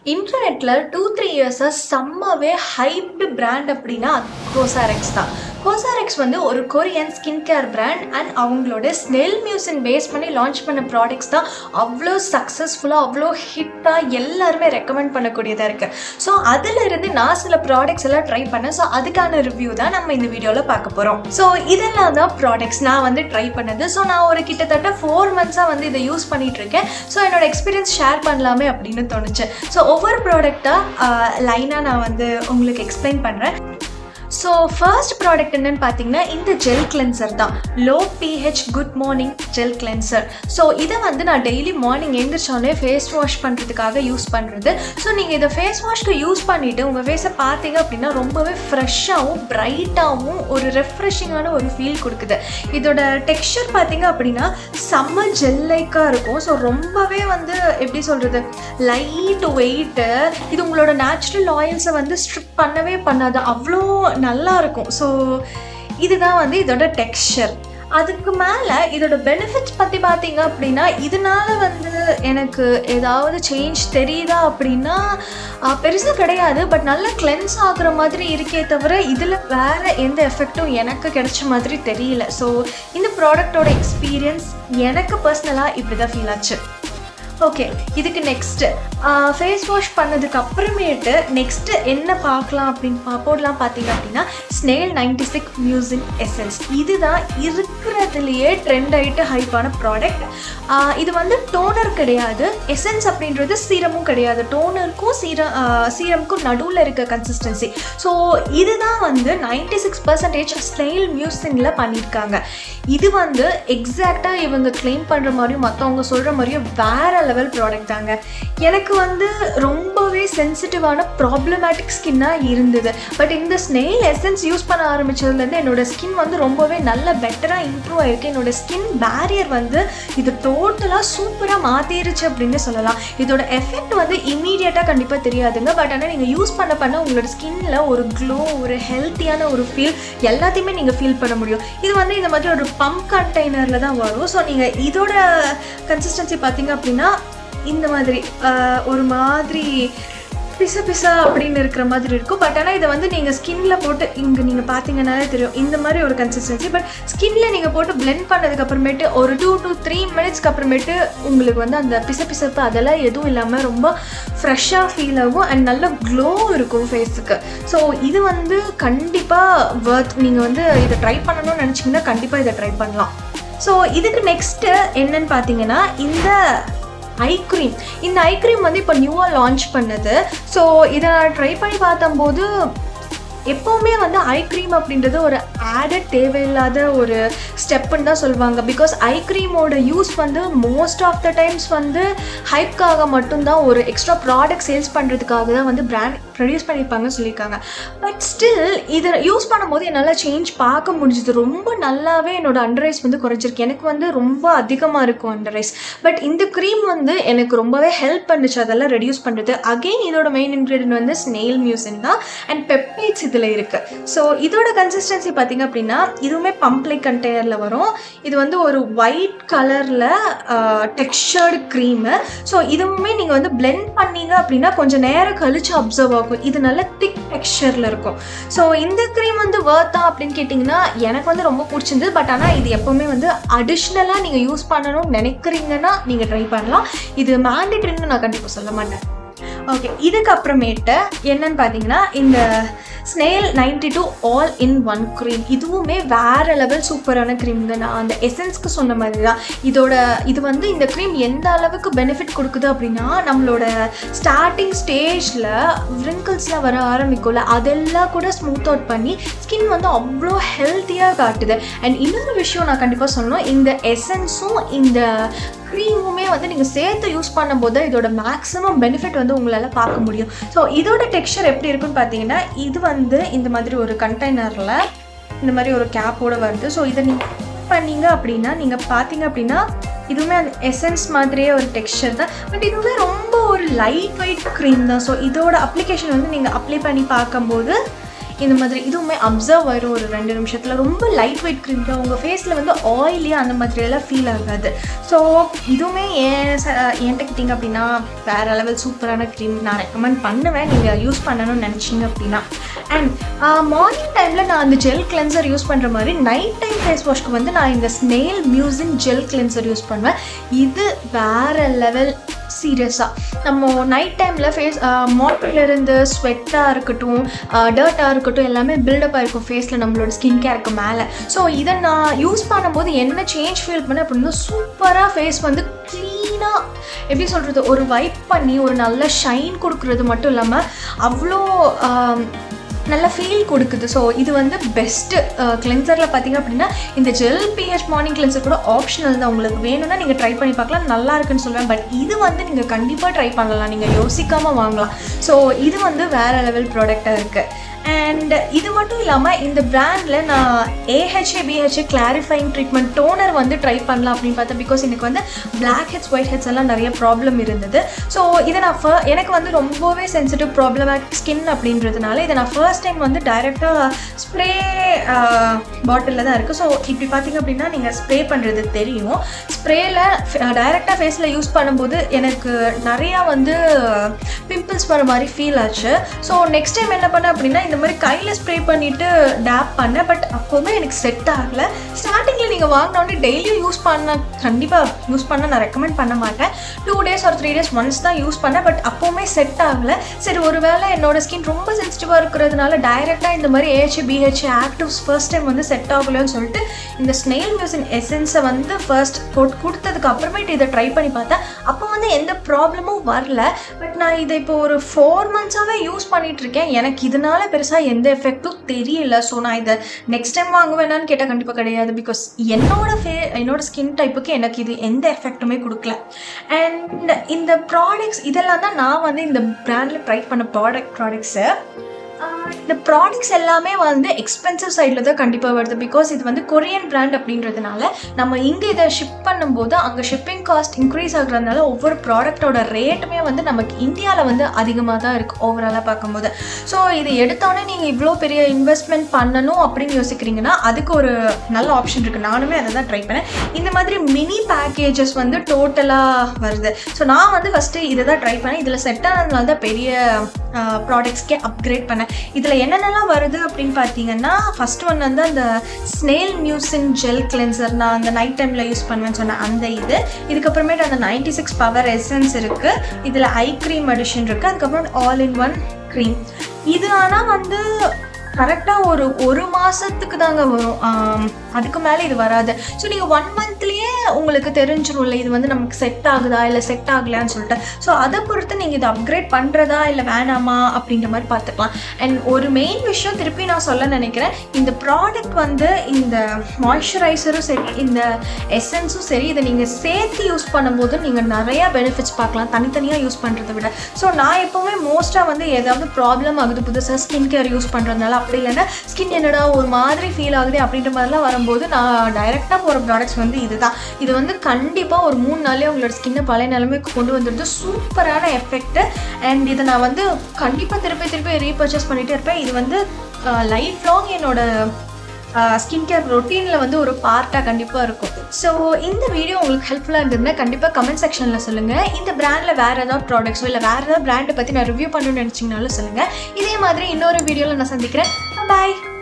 இன்டர்நெட்டில் two three இயர்ஸாக செம்மவே hyped brand அப்படின்னா கோசாரெக்ஸ் தான் கோசாரெக்ஸ் வந்து ஒரு Korean skin care brand and அவங்களோட ஸ்னெல் மியூசின் பேஸ் பண்ணி லான்ச் பண்ண ப்ராடக்ட்ஸ் தான் அவ்வளோ சக்ஸஸ்ஃபுல்லாக அவ்வளோ ஹிட்டாக எல்லாருமே ரெக்கமெண்ட் பண்ணக்கூடியதாக இருக்குது ஸோ அதிலிருந்து நான் சில ப்ராடக்ட்ஸ் எல்லாம் ட்ரை பண்ணேன் ஸோ அதுக்கான ரிவ்யூ தான் நம்ம இந்த வீடியோவில் பார்க்க போகிறோம் ஸோ இதெல்லாம் தான் ப்ராடக்ட்ஸ் நான் வந்து ட்ரை பண்ணது ஸோ நான் ஒரு கிட்டத்தட்ட ஃபோர் மந்த்ஸாக வந்து இதை யூஸ் பண்ணிட்டு இருக்கேன் ஸோ என்னோட எக்ஸ்பீரியன்ஸ் ஷேர் பண்ணலாமே அப்படின்னு தோணுச்சு ஸோ ஒவ்வொரு ப்ராடக்டாக லைனாக நான் வந்து உங்களுக்கு எக்ஸ்பிளைன் பண்ணுறேன் ஸோ ஃபர்ஸ்ட் ப்ராடக்ட் என்னன்னு பார்த்தீங்கன்னா இந்த ஜெல் கிளென்சர் தான் low pH good morning gel cleanser so இதை வந்து நான் டெய்லி மார்னிங் எழுந்திரிச்சோடனே ஃபேஸ் வாஷ் பண்ணுறதுக்காக யூஸ் பண்ணுறது ஸோ நீங்கள் இதை ஃபேஸ் வாஷ்க்கு யூஸ் பண்ணிவிட்டு உங்கள் ஃபேஸை பார்த்தீங்க அப்படின்னா ரொம்பவே ஃப்ரெஷ்ஷாகவும் பிரைட்டாகவும் ஒரு ரெஃப்ரெஷிங்கான ஒரு ஃபீல் கொடுக்குது இதோட டெக்ஸ்சர் பார்த்தீங்க அப்படின்னா செம்ம ஜெல்லைக்காக இருக்கும் ஸோ ரொம்பவே வந்து எப்படி சொல்கிறது லைட் வெயிட்டு இது உங்களோட நேச்சுரல் ஆயில்ஸை வந்து ஸ்ட்ரிப் பண்ணவே பண்ணாது அவ்வளோ நல்லா இருக்கும் ஸோ இதுதான் வந்து இதோட டெக்ஸ்சர் அதுக்கு மேலே இதோட பெனிஃபிட்ஸ் பற்றி பார்த்தீங்க அப்படின்னா இதனால வந்து எனக்கு ஏதாவது சேஞ்ச் தெரியுதா அப்படின்னா பெருசாக கிடையாது பட் நல்லா கிளென்ஸ் ஆகுற மாதிரி இருக்கே தவிர இதில் வேறு எந்த எஃபெக்ட்டும் எனக்கு கிடைச்ச மாதிரி தெரியல ஸோ இந்த ப்ராடக்டோட எக்ஸ்பீரியன்ஸ் எனக்கு பர்சனலாக இப்படி தான் ஃபீல் ஆச்சு ஓகே இதுக்கு நெக்ஸ்ட்டு ஃபேஸ் வாஷ் பண்ணதுக்கு அப்புறமேட்டு நெக்ஸ்ட்டு என்ன பார்க்கலாம் அப்படின்னு பா போடலாம் பார்த்தீங்க அப்படின்னா snail ninety six mucin essence இதுதான் இருக்கிறதுலையே ட்ரெண்ட் ஆகிட்டு ஹைப்பான ப்ராடக்ட் இது வந்து டோனர் கிடையாது எசன்ஸ் அப்படின்றது சீரமும் கிடையாது டோனருக்கும் சீர சீரமுக்கும் நடுவில் இருக்க கன்சிஸ்டன்சி ஸோ இதுதான் வந்து நைன்டி சிக்ஸ் பர்சன்டேஜ் ஸ்னெயில் மியூசிங்கில் பண்ணியிருக்காங்க இது வந்து எக்ஸாக்டாக இவங்க கிளைம் பண்ணுற மாதிரியும் மற்றவங்க சொல்கிற மாதிரியும் வேறு லெவல் ப்ராடக்ட் தாங்க எனக்கு வந்து ரொம்பவே சென்சிட்டிவான ப்ராப்ளமேட்டிக் ஸ்கின்னாக இருந்தது பட் இந்த ஸ்னெயில் எசன்ஸ் யூஸ் பண்ண ஆரம்பித்ததுலேருந்து என்னோடய ஸ்கின் வந்து ரொம்பவே நல்ல பெட்டராக இம்ப்ரூவ் ஆகிருக்கு என்னோடய ஸ்கின் பேரியர் வந்து இது டோட்டலாக சூப்பராக மாற்றிருச்சு அப்படின்னு சொல்லலாம் இதோட எஃபெக்ட் வந்து இமீடியட்டாக கண்டிப்பாக தெரியாதுங்க பட் ஆனால் நீங்கள் யூஸ் பண்ண பண்ண உங்களோட ஸ்கின்னில் ஒரு க்ளோ ஒரு ஹெல்த்தியான ஒரு ஃபீல் எல்லாத்தையுமே நீங்கள் ஃபீல் பண்ண முடியும் இது வந்து இந்த மாதிரி ஒரு பம்ப் கண்டெய்னரில் தான் வரும் ஸோ நீங்கள் இதோட கன்சிஸ்டன்சி பார்த்தீங்க அப்படின்னா இந்த மாதிரி ஒரு மாதிரி பிச பிசா அப்படின்னு இருக்கிற மாதிரி இருக்கும் பட் ஆனால் இதை வந்து நீங்கள் ஸ்கின்ல போட்டு இங்கே நீங்கள் பார்த்தீங்கன்னாலே தெரியும் இந்த மாதிரி ஒரு கன்சிஸ்டன்சி பட் ஸ்கின்ல நீங்கள் போட்டு பிளெண்ட் பண்ணதுக்கு அப்புறமேட்டு ஒரு டூ டு த்ரீ மினிட்ஸ்க்கு அப்புறமேட்டு உங்களுக்கு வந்து அந்த பிச பிசப்பு அதெல்லாம் எதுவும் இல்லாமல் ரொம்ப ஃப்ரெஷ்ஷாக ஃபீல் ஆகும் அண்ட் நல்ல க்ளோ இருக்கும் ஃபேஸுக்கு ஸோ இது வந்து கண்டிப்பாக ஒர்த் நீங்கள் வந்து இதை ட்ரை பண்ணணும்னு நினச்சிங்கன்னா கண்டிப்பாக இதை ட்ரை பண்ணலாம் ஸோ இதுக்கு நெக்ஸ்ட்டு என்னன்னு பார்த்தீங்கன்னா இந்த ஐ க்ரீம் இந்த ஐ க்ரீம் வந்து இப்போ நியூவாக லான்ச் பண்ணது ஸோ இதை நான் ட்ரை பண்ணி பார்த்தம்போது எப்போவுமே வந்து ஐ க்ரீம் அப்படின்றது ஒரு ஆடட் தேவையில்லாத ஒரு ஸ்டெப்புன்னு தான் சொல்லுவாங்க பிகாஸ் ஐ க்ரீமோட யூஸ் வந்து மோஸ்ட் ஆஃப் த டைம்ஸ் வந்து ஹைப்காக மட்டும்தான் ஒரு எக்ஸ்ட்ரா ப்ராடக்ட் சேல்ஸ் பண்ணுறதுக்காக தான் வந்து பிராண்ட் ப்ரொடியூஸ் பண்ணியிருப்பாங்கன்னு சொல்லியிருக்காங்க பட் ஸ்டில் இதை யூஸ் பண்ணும்போது என்னால் சேஞ்ச் பார்க்க முடிஞ்சுது ரொம்ப நல்லாவே என்னோட அண்டர் ஐஸ் வந்து குறைஞ்சிருக்கு எனக்கு வந்து ரொம்ப அதிகமாக இருக்கும் அண்டர் ஐஸ் பட் இந்த க்ரீம் வந்து எனக்கு ரொம்பவே ஹெல்ப் பண்ணுச்சு அதெல்லாம் ரெடியூஸ் பண்ணுறது அகெயின் இதோட மெயின் இன்க்ரீடியன்ட் வந்து ஸ்னெயில் மியூசின் தான் அண்ட் பெப்டைட்ஸ் இதில் இருக்குது ஸோ இதோட கன்சிஸ்டன்சி பார்த்திங்க அப்படின்னா இதுவுமே பம்ப்ளை கண்டெய்னரில் வரும் இது வந்து ஒரு ஒயிட் கலரில் டெக்ஸ்டர்டு க்ரீமு ஸோ இதுவுமே நீங்கள் வந்து பிளெண்ட் பண்ணீங்க அப்படின்னா கொஞ்சம் நேரம் கழிச்சு அப்சர்வ் ஆகும் இது நல்ல திக் டெக்ஸ்டரில் இருக்கும் ஸோ இந்த க்ரீம் வந்து வேர்த்தா அப்படின்னு கேட்டிங்கன்னா எனக்கு வந்து ரொம்ப பிடிச்சிருந்து பட் ஆனால் இது எப்போவுமே வந்து அடிஷ்னலாக நீங்கள் யூஸ் பண்ணணும்னு நினைக்கிறீங்கன்னா நீங்கள் ட்ரை பண்ணலாம் இது மேண்டேட்ரின்னு நான் கண்டிப்பாக சொல்ல மாட்டேன் ஓகே இதுக்கப்புறமேட்டு என்னன்னு பார்த்தீங்கன்னா இந்த snail ninety two all in one cream இதுவுமே வேறு லெவல் சூப்பரான க்ரீம் தான் நான் அந்த எசன்ஸ்க்கு சொன்ன மாதிரி தான் இதோட இது வந்து இந்த க்ரீம் எந்த அளவுக்கு பெனிஃபிட் கொடுக்குது அப்படின்னா நம்மளோட ஸ்டார்டிங் ஸ்டேஜில் ரிங்கிள்ஸ்லாம் வர ஆரம்பிக்கும்ல அதெல்லாம் கூட ஸ்மூத் அவுட் பண்ணி ஸ்கின் வந்து அவ்வளோ ஹெல்த்தியாக காட்டுது அண்ட் இன்னொரு விஷயம் நான் கண்டிப்பாக சொல்லணும் இந்த எசன்ஸும் இந்த க்ரீமுமே வந்து நீங்கள் சேர்த்து யூஸ் பண்ணும்போது இதோட மேக்ஸிமம் பெனிஃபிட் வந்து உங்களால் பார்க்க முடியும் ஸோ இதோட டெக்ஸ்சர் எப்படி இருக்குன்னு பார்த்தீங்கன்னா இது வந்து இந்த மாதிரி ஒரு கண்டெய்னரில் இந்த மாதிரி ஒரு கேப்போடு வருது ஸோ இதை நீங்கள் பண்ணீங்க அப்படின்னா நீங்கள் பார்த்தீங்க அப்படின்னா இதுவுமே அந்த எசன்ஸ் மாதிரியே ஒரு டெக்ஸ்சர் தான் பட் இதுவுமே ரொம்ப ஒரு லைட் வெயிட் க்ரீம் தான் ஸோ இதோட அப்ளிகேஷன் வந்து நீங்கள் அப்ளை பண்ணி பார்க்கும்போது இந்த மாதிரி இதுவுமே அப்சர்வ் ஆயிரும் ஒரு ரெண்டு நிமிஷத்தில் ரொம்ப லைட் வெயிட் க்ரீம் தான் உங்கள் ஃபேஸில் வந்து ஆயிலி அந்த மாதிரியெல்லாம் ஃபீல் ஆகாது ஸோ இதுவுமே ஏன் ச- என்கிட்ட கிட்டிங்க அப்படின்னா வேறு லெவல் சூப்பரான க்ரீம் நான் ரெக்கமெண்ட் பண்ணுவேன் நீங்கள் யூஸ் பண்ணணும்னு நினச்சிங்க அப்படின்னா அண்ட் மார்னிங் டைமில் நான் அந்த ஜெல் கிளென்சர் யூஸ் பண்ணுற மாதிரி நைட் டைம் ஃபேஸ் வாஷ்க்கு வந்து நான் இந்த snail mucin gel cleanser use பண்ணுவேன் இது வேறு லெவல் சீரியஸாக நம்ம நைட் டைமில் ஃபேஸ் இருந்து ஸ்வெட்டாக இருக்கட்டும் டர்ட்டாக இருக்கட்டும் எல்லாமே பில்டப் ஆகிருக்கும் ஃபேஸில் நம்மளோட ஸ்கின் கேருக்கு மேலே ஸோ இதை நான் யூஸ் பண்ணும்போது என்ன சேஞ்ச் ஃபீல் பண்ணேன் அப்படின்னா சூப்பராக ஃபேஸ் வந்து க்ளீனாக எப்படி சொல்கிறது ஒரு வைப் பண்ணி ஒரு நல்ல ஷைன் கொடுக்குறது மட்டும் இல்லாமல் அவ்வளோ ஆம், நல்ல ஃபீல் கொடுக்குது ஸோ இது வந்து பெஸ்ட்டு கிளென்சரில் பார்த்தீங்க அப்படின்னா இந்த ஜெல் பிஹெச் மார்னிங் கிளென்சர் கூட ஆப்ஷனல் தான் உங்களுக்கு வேணும்னா நீங்கள் ட்ரை பண்ணி பார்க்கலாம் நல்லா இருக்குன்னு சொல்லுவேன் பட் இது வந்து நீங்கள் கண்டிப்பாக ட்ரை பண்ணலாம் நீங்கள் யோசிக்காமல் வாங்கலாம் ஸோ இது வந்து வேறு லெவல் ப்ராடக்டாக இருக்குது அண்ட் இது மட்டும் இல்லாமல் இந்த பிராண்டில் நான் AHA BHA clarifying treatment toner வந்து ட்ரை பண்ணலாம் அப்படின்னு பார்த்தேன் பிகாஸ் எனக்கு வந்து பிளாக் ஹெட்ஸ் ஒயிட் ஹெட்ஸ் எல்லாம் நிறைய ப்ராப்ளம் இருந்தது ஸோ இதை நான் ஃப எனக்கு வந்து ரொம்பவே சென்சிட்டிவ் ப்ராப்ளமேட்டிக் ஸ்கின் அப்படின்றதுனால இதை நான் ஃபர்ஸ்ட் டைம் வந்து டைரெக்டாக ஸ்ப்ரே பாட்டிலில் தான் இருக்குது ஸோ இப்படி பார்த்தீங்க அப்படின்னா நீங்கள் ஸ்ப்ரே பண்ணுறது தெரியும் ஸ்ப்ரேயில் டைரெக்டாக ஃபேஸில் யூஸ் பண்ணும்போது எனக்கு நிறையா வந்து பிம்பிள்ஸ் வர மாதிரி ஃபீல் ஆச்சு ஸோ நெக்ஸ்ட் டைம் என்ன பண்ணேன் அப்படின்னா இந்த மாதிரி கையில் ஸ்ப்ரே பண்ணிவிட்டு டேப் பண்ணேன் பட் அப்போவுமே எனக்கு செட் ஆகலை ஸ்டார்டிங்கில் நீங்கள் வாங்கினோடனே டெய்லியும் யூஸ் பண்ண கண்டிப்பாக யூஸ் பண்ண நான் ரெக்கமெண்ட் பண்ண மாட்டேன் டூ டேஸ் ஒரு த்ரீ டேஸ் ஒன்ஸ் தான் யூஸ் பண்ணேன் பட் அப்போவுமே செட் ஆகலை சரி ஒருவேளை என்னோட ஸ்கின் ரொம்ப சென்சிட்டிவாக இருக்கிறதுனால டைரெக்டாக இந்த மாதிரி AH BH actives first time வந்து செட் ஆகலைன்னு சொல்லிட்டு இந்த ஸ்னெயில் மியூசின் எசன்ஸை வந்து ஃபர்ஸ்ட் போட்டு கொடுத்ததுக்கு அப்புறமேட்டு இதை ட்ரை பண்ணி பார்த்தேன் அப்போ வந்து எந்த ப்ராப்ளமும் வரல பட் நான் இதை இப்போ ஒரு ஃபோர் மந்த்ஸாகவே யூஸ் பண்ணிட்டு இருக்கேன் எனக்கு இதனால பெருசாக எந்த எஃபெக்ட்டும் தெரியல ஸோ நான் இதை நெக்ஸ்ட் டைம் வாங்குவேனான்னு கேட்டால் கண்டிப்பாக கிடையாது பிகாஸ் என்னோட ஃபே என்னோட ஸ்கின் டைப்புக்கு எனக்கு இது எந்த எஃபெக்ட்டுமே கொடுக்கல அண்ட் இந்த ப்ராடக்ட்ஸ் இதெல்லாம் தான் நான் வந்து இந்த பிராண்டில் ட்ரை பண்ண ப்ராடக்ட் ப்ராடக்ட்ஸு இந்த ப்ராடக்ட்ஸ் எல்லாமே வந்து எக்ஸ்பென்சிவ் சைடில் தான் கண்டிப்பாக வருது பிகாஸ் இது வந்து கொரியன் பிராண்ட் அப்படின்றதுனால நம்ம இங்கே இதை ஷிப் பண்ணும்போது அங்கே ஷிப்பிங் காஸ்ட் இன்க்ரீஸ் ஆகுறதுனால ஒவ்வொரு ப்ராடக்ட்டோட ரேட்டுமே வந்து நமக்கு இந்தியாவில் வந்து அதிகமாக தான் இருக்குது ஓவராலாக பார்க்கும்போது ஸோ இது எடுத்தோடனே நீங்கள் இவ்வளோ பெரிய இன்வெஸ்ட்மெண்ட் பண்ணணும் அப்படின்னு யோசிக்கிறீங்கன்னா அதுக்கு ஒரு நல்ல ஆப்ஷன் இருக்குது நானுமே அதை தான் ட்ரை பண்ணேன் இந்த மாதிரி மினி பேக்கேஜஸ் வந்து டோட்டலாக வருது ஸோ நான் வந்து ஃபஸ்ட்டு இதை தான் ட்ரை பண்ணேன் இதில் செட் ஆனதுனால தான் பெரிய ப்ராடக்ட்ஸ்க்கே அப்கிரேட் பண்ணேன் இதில் என்னென்னலாம் வருது அப்படின்னு பார்த்தீங்கன்னா ஃபர்ஸ்ட் ஒன் வந்து அந்த ஸ்னேல் மியூசின் ஜெல் கிளென்சர் நான் அந்த நைட் டைமில் யூஸ் பண்ணுவேன்னு சொன்னேன் அந்த இது இதுக்கப்புறமேட்டு அந்த நைன்டி சிக்ஸ் பவர் எசன்ஸ் இருக்குது இதில் ஐ க்ரீம் அடிஷன் இருக்குது அதுக்கப்புறம் ஆல் இன் ஒன் க்ரீம் இது ஆனால் வந்து கரெக்டாக ஒரு ஒரு மாதத்துக்கு தாங்க வரும் ஆம், அதுக்கு மேலே இது வராது ஸோ நீங்கள் ஒன் மந்த்லேயே உங்களுக்கு தெரிஞ்சிரும்ல இது வந்து நமக்கு செட் ஆகுதா இல்லை செட் ஆகலையான்னு சொல்லிட்டு ஸோ அதை பொறுத்து நீங்கள் இதை அப்கிரேட் பண்ணுறதா இல்லை வேணாமா அப்படின்ற மாதிரி பார்த்துக்கலாம் அண்ட் ஒரு மெயின் விஷயம் திருப்பி நான் சொல்ல நினைக்கிறேன் இந்த ப்ராடக்ட் வந்து இந்த மாய்ஸ்சரைசரும் சரி இந்த எசன்ஸும் சரி இதை நீங்கள் சேர்த்து யூஸ் பண்ணும்போது நீங்கள் நிறையா பெனிஃபிட்ஸ் பார்க்கலாம் தனித்தனியாக யூஸ் பண்ணுறதை விட ஸோ நான் எப்போவுமே மோஸ்ட்டாக வந்து ஏதாவது ப்ராப்ளம் ஆகுது புதுசாக ஸ்கின் கேர் யூஸ் பண்ணுறதுனால அப்படி இல்லைன்னா ஸ்கின் என்னடா ஒரு மாதிரி ஃபீல் ஆகுது அப்படின்ற மாதிரிலாம் வரும்போது நான் டைரெக்டாக போகிற ப்ராடக்ட்ஸ் வந்து இதுதான் இது வந்து கண்டிப்பாக ஒரு மூணு நாள்லேயே உங்களோட ஸ்கின்னை பழைய நிலைமைக்கு கொண்டு வந்துடுது சூப்பரான எஃபெக்ட் அண்ட் இதை நான் வந்து கண்டிப்பாக திருப்பி திருப்பி ரீபர்ச்சேஸ் பண்ணிகிட்டே இருப்பேன் இது வந்து லைஃப் லாங் என்னோட ஸ்கின் கேர் ரொட்டீனில் வந்து ஒரு பார்ட்டாக கண்டிப்பாக இருக்கும் ஸோ இந்த வீடியோ உங்களுக்கு ஹெல்ப்ஃபுல்லாக இருந்ததுன்னா கண்டிப்பாக கமெண்ட் செக்ஷனில் சொல்லுங்கள் இந்த பிராண்டில் வேறு ஏதாவது ப்ராடக்ட்ஸோ இல்லை வேறு ஏதாவது பிராண்டை பற்றி நான் ரிவ்யூ பண்ணணும்னு நினச்சிங்கனாலும் சொல்லுங்கள் இதே மாதிரி இன்னொரு வீடியோவில் நான் சந்திக்கிறேன் பாய்